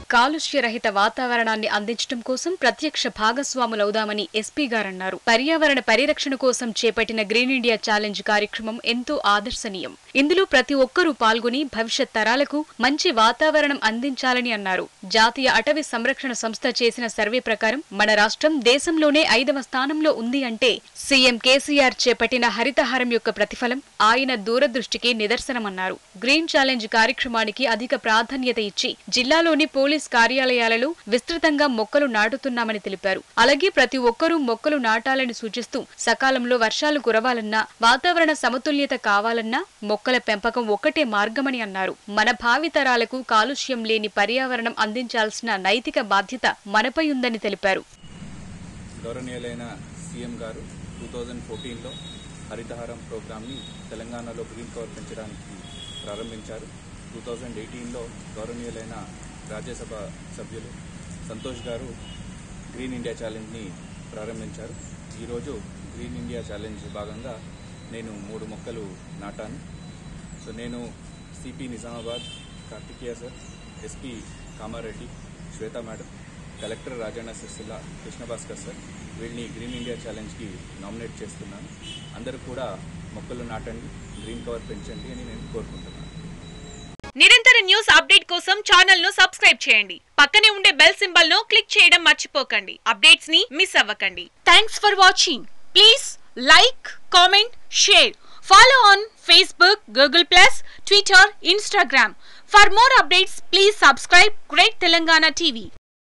కాలుష్య రహిత వాతావరణాన్ని అందించడం కోసం ప్రత్యక్ష భాగస్వాములవుదామని ఎస్పీ గారన్నారు పర్యావరణ పరిరక్షణ కోసం చేపట్టిన గ్రీన్ ఇండియా ఛాలెంజ్ కార్యక్రమం ఎంతో ఆదర్శనీయం ఇందులో ప్రతి ఒక్కరూ పాల్గొని భవిష్యత్ తరాలకు మంచి వాతావరణం అందించాలని అన్నారు జాతీయ అటవీ సంరక్షణ సంస్థ చేసిన సర్వే ప్రకారం మన రాష్ట్రం దేశంలోనే ఐదవ స్థానంలో ఉంది అంటే సీఎం కేసీఆర్ చేపట్టిన హరితహారం యొక్క ప్రతిఫలం ఆయన దూరదృష్టికి నిదర్శనమన్నారు గ్రీన్ ఛాలెంజ్ కార్యక్రమానికి అధిక ప్రాధాన్యత ఇచ్చి జిల్లాలోని పోలీస్ కార్యాలయాలలో విస్తృతంగా మొక్కలు నాటుతున్నామని తెలిపారు అలాగే ప్రతి ఒక్కరూ మొక్కలు నాటాలని సూచిస్తూ సకాలంలో వర్షాలు కురవాలన్నా వాతావరణ సమతుల్యత కావాలన్నా మొక్కల పెంపకం ఒక్కటే మార్గమని అన్నారు మన భావితరాలకు కాలుష్యం లేని పర్యావరణం అందించాల్సిన నైతిక బాధ్యత మనపై ఉందని తెలిపారు గౌరవనీయులైన సీఎం గారు టూ థౌజండ్ ఫోర్టీన్లో హరితహారం ప్రోగ్రామ్ని తెలంగాణలో గ్రీన్ కవర్ పెంచడానికి ప్రారంభించారు టూ థౌజండ్ ఎయిటీన్లో గౌరవనీయులైన రాజ్యసభ సభ్యులు సంతోష్ గారు గ్రీన్ ఇండియా ఛాలెంజ్ని ప్రారంభించారు ఈరోజు గ్రీన్ ఇండియా ఛాలెంజ్ భాగంగా నేను మూడు మొక్కలు నాటాను సో నేను CP Nizamabad Karthikeya sir SP Kamareddy Shweta madam collector Rajanna Sircilla Krishna Bhaskar sir వీళ్ళని గ్రీన్ ఇండియా ఛాలెంజ్కి నామినేట్ చేస్తున్నాను అందరూ కూడా మొక్కలు నాటండి గ్రీన్ కవర్ పెంచండి అని నేను కోరుకుంటున్నాను నిరంతర న్యూస్ అప్డేట్ కోసం ఛానల్ ను సబ్స్క్రైబ్ చేయండి పక్కనే ఉండే బెల్ సింబల్ ను క్లిక్ చేయడం మర్చిపోకండి అప్డేట్స్ ని మిస్ అవ్వకండి thanks for watching please like comment share follow on Facebook Google plus Twitter Instagram for more updates please subscribe great Telangana TV